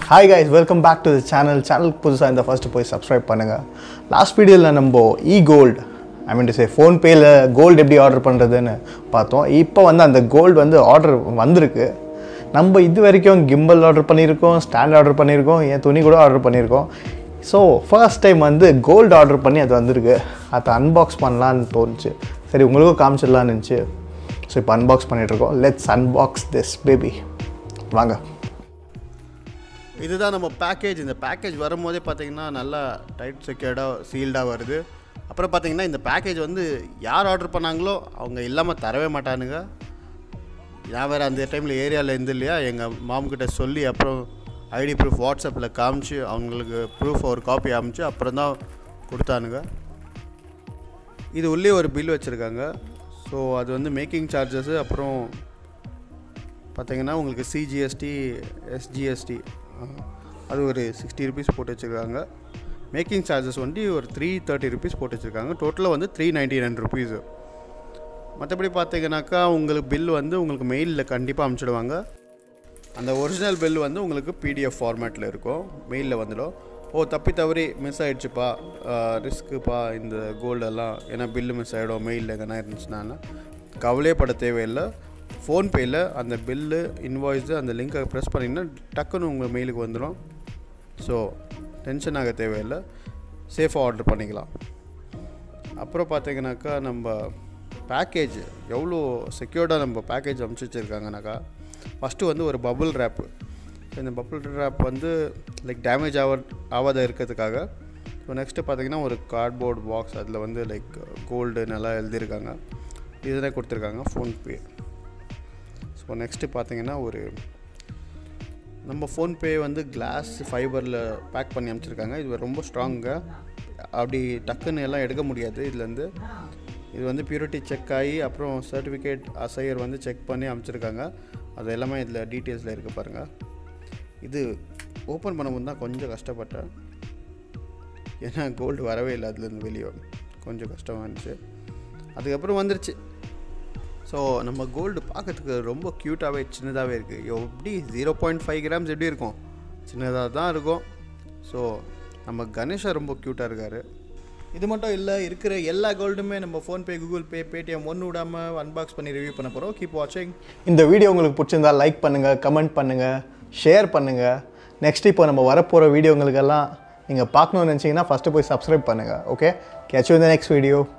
hi guys welcome back to the channel சேனலுக்கு புதுசாக இந்த ஃபஸ்ட்டு போய் சப்ஸ்கிரைப் பண்ணுங்கள் லாஸ்ட் வீடியோவில் நம்ம e gold I mean to say ஃபோன்பேயில் கோல்டு எப்படி ஆர்டர் பண்ணுறதுன்னு பார்த்தோம் இப்போ வந்து அந்த கோல்டு வந்து ஆர்டர் வந்திருக்கு நம்ம இது வரைக்கும் கிம்பல் ஆர்டர் பண்ணியிருக்கோம் ஸ்டாண்ட் ஆர்டர் பண்ணியிருக்கோம் என் துணி கூட ஆர்டர் பண்ணியிருக்கோம் ஸோ ஃபர்ஸ்ட் டைம் வந்து கோல்டு ஆர்டர் பண்ணி அது வந்திருக்கு அதை அன்பாக்ஸ் பண்ணலான்னு தோணுச்சு சரி உங்களுக்கும் காமிச்சிடலான்னு இருந்துச்சு ஸோ இப்போ அன்பாக்ஸ் பண்ணிகிட்ருக்கோம் லெட்ஸ் அன்பாக்ஸ் திஸ் பேபி வாங்க இதுதான் நம்ம பேக்கேஜ் இந்த பேக்கேஜ் வரும்போதே பார்த்தீங்கன்னா நல்லா டைட் செக்யூர்டாக சீல்டாக வருது அப்புறம் பார்த்தீங்கன்னா இந்த பேக்கேஜ் வந்து யார் ஆர்டர் பண்ணாங்களோ அவங்க இல்லாமல் தரவே மாட்டானுங்க நான் வேறு அந்த டைமில் ஏரியாவில் இருந்து இல்லையா எங்கள் மாம்கிட்ட சொல்லி அப்புறம் ஐடி ப்ரூஃப் வாட்ஸ்அப்பில் காமிச்சு அவங்களுக்கு ப்ரூஃப் ஒரு காப்பி அமிச்சு அப்புறம் தான் கொடுத்தானுங்க இது உள்ளே ஒரு பில் வச்சுருக்காங்க ஸோ அது வந்து மேக்கிங் சார்ஜஸ்ஸு அப்புறம் பார்த்தீங்கன்னா உங்களுக்கு சிஜிஎஸ்டி எஸ்ஜிஎஸ்டி அது ஒரு சிக்ஸ்டி ருபீஸ் போட்டு வச்சுருக்காங்க மேக்கிங் சார்ஜஸ் வந்து ஒரு த்ரீ தேர்ட்டி ருபீஸ் போட்டு வச்சுருக்காங்க டோட்டலாக வந்து த்ரீ நைன்ட்டி நைன் ருபீஸு மற்றபடி பார்த்தீங்கன்னாக்கா உங்களுக்கு பில் வந்து உங்களுக்கு மெயிலில் கண்டிப்பாக அனுப்பிச்சிடுவாங்க அந்த ஒரிஜினல் பில் வந்து உங்களுக்கு பிடிஎஃப் ஃபார்மேட்டில் இருக்கும் மெயிலில் வந்துடும் ஓ தப்பி தவறி மிஸ் ஆகிடுச்சுப்பா ரிஸ்க்குப்பா இந்த கோல்டெல்லாம் ஏன்னா பில்லு மிஸ் ஆகிடும் மெயிலில் எங்கன்னா இருந்துச்சுன்னா கவலையப்பட தேவையில்லை ஃபோன்பேயில் அந்த பில்லு இன்வாய்ஸு அந்த லிங்கை ப்ரெஸ் பண்ணிங்கன்னா டக்குன்னு உங்கள் மெயிலுக்கு வந்துடும் ஸோ டென்ஷன் ஆக தேவையில்லை சேஃபாக ஆர்டர் பண்ணிக்கலாம் அப்புறம் பார்த்தீங்கன்னாக்கா நம்ம பேக்கேஜ் எவ்வளோ செக்யூர்டாக நம்ம பேக்கேஜ் அமுச்சு வச்சுருக்காங்கனாக்கா ஃபஸ்ட்டு வந்து ஒரு பபுள் ரேப்பு இந்த பபுள் ரேப் வந்து லைக் டேமேஜ் ஆக ஆகாத இருக்கிறதுக்காக ஸோ நெக்ஸ்ட்டு பார்த்தீங்கன்னா ஒரு கார்ட்போர்ட் பாக்ஸ் அதில் வந்து லைக் கோல்டு நல்லா எழுதியிருக்காங்க இதுதான் கொடுத்துருக்காங்க ஃபோன்பே ஸோ நெக்ஸ்ட்டு பார்த்தீங்கன்னா ஒரு நம்ம ஃபோன்பே வந்து கிளாஸ் ஃபைபரில் பேக் பண்ணி அனுப்பிச்சிருக்காங்க இது ரொம்ப ஸ்ட்ராங்கு அப்படி டக்குன்னு எல்லாம் எடுக்க முடியாது இதுலேருந்து இது வந்து பியூரிட்டி செக் ஆகி அப்புறம் சர்டிஃபிகேட் அசையர் வந்து செக் பண்ணி அனுப்பிச்சிருக்காங்க அது எல்லாமே இதில் டீட்டெயில்ஸில் இருக்குது பாருங்கள் இது ஓப்பன் பண்ணும்போது தான் கொஞ்சம் கஷ்டப்பட்டேன் ஏன்னா கோல்டு வரவே இல்லை அதுலேருந்து வெளியே கொஞ்சம் கஷ்டமாக இருந்துச்சு அதுக்கப்புறம் வந்துருச்சு ஸோ நம்ம கோல்டு பார்க்கறதுக்கு ரொம்ப க்யூட்டாகவே சின்னதாகவே இருக்குது எப்படி ஜீரோ பாயிண்ட் ஃபைவ் கிராம்ஸ் எப்படி இருக்கும் சின்னதாக தான் இருக்கும் ஸோ நம்ம கணேஷா ரொம்ப க்யூட்டாக இருக்கார் இது மட்டும் இல்லை இருக்கிற எல்லா கோல்டுமே நம்ம ஃபோன்பே கூகுள் பே பேடிஎம் ஒன்று விடாமல் அன்பாக்ஸ் பண்ணி ரிவ்யூ பண்ண போகிறோம் கீப் வாட்சிங் இந்த வீடியோ உங்களுக்கு பிடிச்சிருந்தா லைக் பண்ணுங்கள் கமெண்ட் பண்ணுங்கள் ஷேர் பண்ணுங்கள் நெக்ஸ்ட் இப்போ நம்ம வரப்போகிற வீடியோங்களுக்கெல்லாம் நீங்கள் பார்க்கணும்னு நினச்சிங்கன்னா ஃபஸ்ட்டு போய் சப்ஸ்கிரைப் பண்ணுங்கள் ஓகே கேட்ச் இந்த நெக்ஸ்ட் வீடியோ